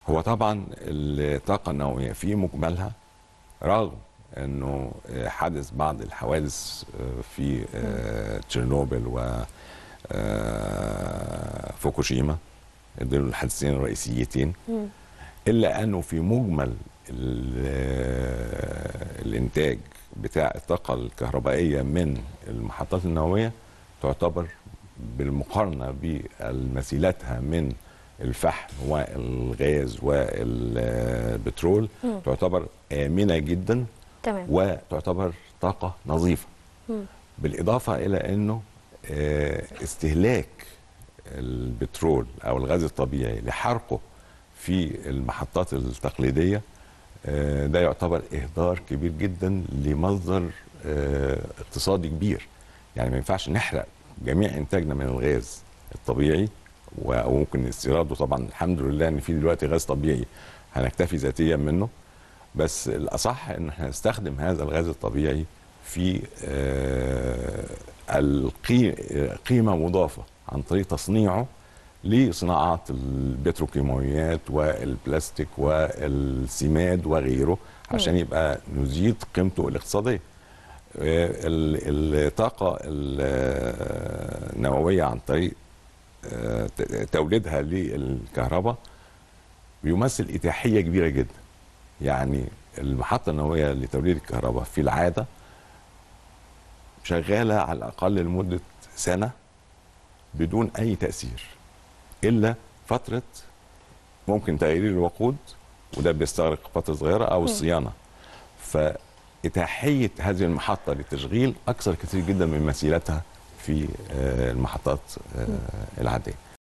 هو طبعا الطاقة النووية في مجملها رغم انه حدث بعض الحوادث في تشيرنوبل و فوكوشيما دول الحادثين الرئيسيتين الا انه في مجمل الانتاج بتاع الطاقة الكهربائية من المحطات النووية تعتبر بالمقارنة بمثيلاتها من الفحم والغاز والبترول مم. تعتبر آمنة جدا تمام وتعتبر طاقة نظيفة مم. بالإضافة إلى أنه آه، استهلاك البترول أو الغاز الطبيعي لحرقه في المحطات التقليدية آه، ده يعتبر إهدار كبير جدا لمصدر آه، اقتصادي كبير يعني ما ينفعش نحرق جميع إنتاجنا من الغاز الطبيعي و- وممكن استيراده طبعا الحمد لله ان في دلوقتي غاز طبيعي هنكتفي ذاتيا منه بس الاصح ان احنا نستخدم هذا الغاز الطبيعي في آه، القي- آه، قيمه مضافه عن طريق تصنيعه لصناعات البتروكيماويات والبلاستيك والسماد وغيره عشان يبقى نزيد قيمته الاقتصاديه آه، ال- الطاقه النوويه عن طريق آه، ت- توليدها للكهرباء بيمثل إتاحية كبيرة جدا يعني المحطة النووية لتوليد الكهرباء في العادة شغالة على الأقل لمدة سنة بدون أي تأثير إلا فترة ممكن تغيير الوقود وده بيستغرق فترة صغيرة أو الصيانة فإتاحية هذه المحطة للتشغيل أكثر كثير جدا من مثيلتها في آه، المحطات آه، العادية